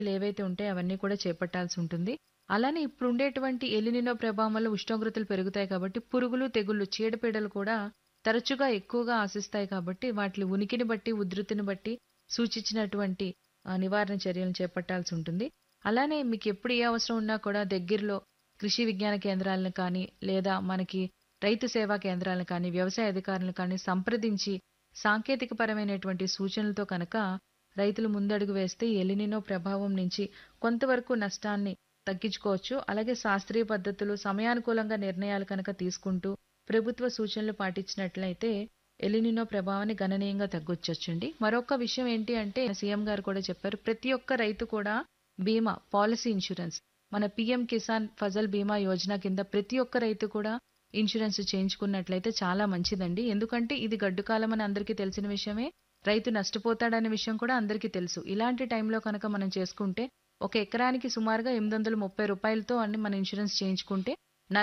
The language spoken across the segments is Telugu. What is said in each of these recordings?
ఏవైతే ఉంటాయో అవన్నీ కూడా చేపట్టాల్సి ఉంటుంది. అలానే ఇప్పుడుండేటువంటి ఎలినినో ప్రభావం వల్ల ఉష్ణోగ్రతలు పెరుగుతాయి కాబట్టి పురుగులు, తెగుళ్ళు, చీడపీడలు కూడా తరచుగా ఎక్కువగా ఆశిస్తాయి కాబట్టి వాటి ఉనికిని బట్టి, ఉధృతిని బట్టి సూచించినటువంటి ఆహ్, నివారణ చర్యలను చేపట్టాల్సి ఉంటుంది. అలానే మీకెప్పుడు ఏ అవసరం ఉన్నా కూడా దగ్గరలో కృషి విజ్ఞాన కేంద్రాలను కానీ, లేదా మనకి రైతు సేవా కేంద్రాలను కానీ, వ్యవసాయ అధికారులను కానీ సంప్రదించి సాంకేతిక పరమైనటువంటి సూచనలతో కనుక రైతులు ముందడుగు వేస్తే ఈ ఎలినినో ప్రభావం నుంచి కొంతవరకు నష్టాన్ని తగ్గించుకోవచ్చు. అలాగే శాస్త్రీయ పద్ధతులు, సమయానుకూలంగా నిర్ణయాలు కనుక తీసుకుంటూ ప్రభుత్వ సూచనలు పాటించినట్లయితే ఎలినినో ప్రభావాన్ని గణనీయంగా తగ్గొచ్చొచ్చండి. మరొక విషయం ఏంటి అంటే సీఎం గారు కూడా చెప్పారు. ప్రతి ఒక్క రైతు కూడా బీమా, పాలిసీ ఇన్సూరెన్స్ మన పీఎం కిసాన్ ఫసల్ బీమా యోజన కింద ప్రతి ఒక్క రైతు కూడా ఇన్సూరెన్స్ చేయించుకున్నట్లయితే చాలా మంచిదండి. ఎందుకంటే ఇది గడ్డు కాలం అని అందరికీ తెలిసిన విషయమే. రైతు నష్టపోతాడనే విషయం కూడా అందరికీ తెలుసు. ఇలాంటి టైంలో కనుక మనం చేసుకుంటే ఒక ఎకరానికి సుమారుగా రూ. 830తో అన్ని మన ఇన్సూరెన్స్ చేయించుకుంటే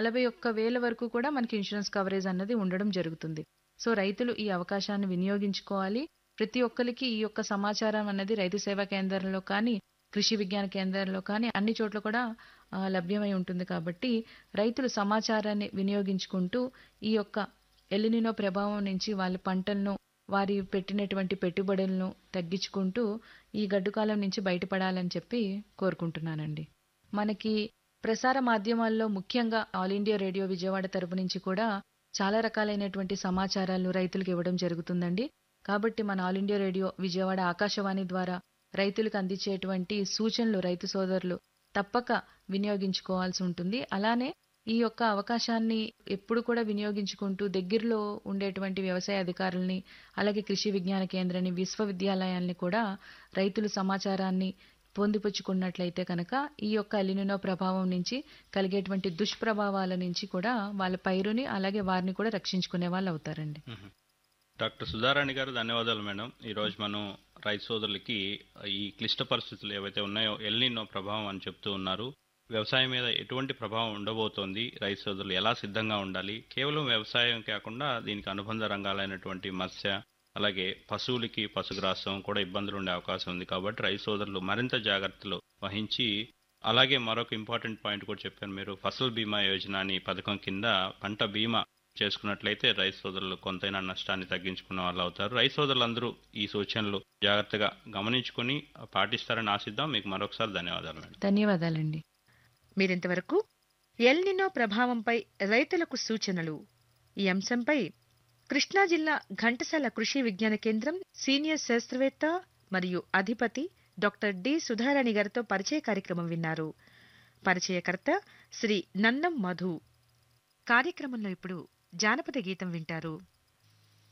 41,000 వరకు కూడా మనకి ఇన్సూరెన్స్ కవరేజ్ అన్నది ఉండడం జరుగుతుంది. సో రైతులు ఈ అవకాశాన్ని వినియోగించుకోవాలి. ప్రతి ఒక్కరికి ఈ యొక్క సమాచారం అన్నది రైతు సేవా కేంద్రంలో కానీ, కృషి విజ్ఞాన కేంద్రాల్లో కానీ అన్ని చోట్ల కూడా ఆహ్, లభ్యమై ఉంటుంది కాబట్టి రైతులు సమాచారాన్ని వినియోగించుకుంటూ ఈ యొక్క ఎలినినో ప్రభావం నుంచి వాళ్ళ పంటలను, వారి పెట్టినటువంటి పెట్టుబడులను తగ్గించుకుంటూ ఈ గడ్డు కాలం నుంచి బయటపడాలని చెప్పి కోరుకుంటున్నానండి. మనకి ప్రసార మాధ్యమాల్లో ముఖ్యంగా ఆల్ ఇండియా రేడియో విజయవాడ తరపు నుంచి కూడా చాలా రకాలైనటువంటి సమాచారాలు రైతులకు ఇవ్వడం జరుగుతుందండి. కాబట్టి మన All India Radio Vijayawada Akashvani ద్వారా రైతులకు అందించేటువంటి సూచనలు రైతు సోదరులు తప్పక వినియోగించుకోవాల్సి ఉంటుంది. అలానే ఈ యొక్క అవకాశాన్ని ఎప్పుడు కూడా వినియోగించుకుంటూ దగ్గరలో ఉండేటువంటి వ్యవసాయ అధికారుల్ని, అలాగే కృషి విజ్ఞాన కేంద్రాన్ని, విశ్వవిద్యాలయాల్ని కూడా రైతులు సమాచారాన్ని పొందిపుచ్చుకున్నట్లయితే కనుక ఈ యొక్క ఎలినినో ప్రభావం నుంచి కలిగేటువంటి దుష్ప్రభావాల నుంచి కూడా వాళ్ళ పైరుని, అలాగే వారిని కూడా రక్షించుకునే వాళ్ళు అవుతారండి. హుహు. డాక్టర్ సుధారాణి గారు ధన్యవాదాలు మేడం. ఈరోజు మనం రైతు సోదరులకి ఈ క్లిష్ట పరిస్థితులు ఏవైతే ఉన్నాయో ఎల్‌నినో ప్రభావం అని చెప్తూ ఉన్నారు. వ్యవసాయం మీద ఎటువంటి ప్రభావం ఉండబోతోంది, రైతు సోదరులు ఎలా సిద్ధంగా ఉండాలి, కేవలం వ్యవసాయం కాకుండా దీనికి అనుబంధ రంగాలైనటువంటి మత్స్య, అలాగే పశువులకి పశుగ్రాసం కూడా ఇబ్బందులు ఉండే అవకాశం ఉంది కాబట్టి రైతు సోదరులు మరింత జాగ్రత్తలు వహించి అలాగే మరొక ఇంపార్టెంట్ పాయింట్ కూడా చెప్పారు మీరు ఫసల్ బీమా యోజన అని పథకం కింద పంట బీమా చేసుకున్నట్లయితే రైతు సోదరులు కొంతైనా నష్టాన్ని తగ్గించుకున్న వాళ్ళు అవుతారు. రైతు సోదరులందరూ ఈ సూచనలు జాగ్రత్తగా గమనించుకొని పాటిస్తారని ఆశిద్దాం. మీకు మరొకసారి ధన్యవాదాలు మేడం. ధన్యవాదాలండి. మీరింతవరకు ఎల్‌నినో ప్రభావంపై రైతులకు సూచనలు ఈ అంశంపై కృష్ణా జిల్లా ఘంటసాల కృషి విజ్ఞాన కేంద్రం సీనియర్ శాస్త్రవేత్త మరియు అధిపతి డాక్టర్ డి సుధారాణి గారితో పరిచయ కార్యక్రమం విన్నారు. పరిచయకర్త శ్రీ నన్నం మధు. కార్యక్రమంలో ఇప్పుడు జానపద గీతం వింటారు.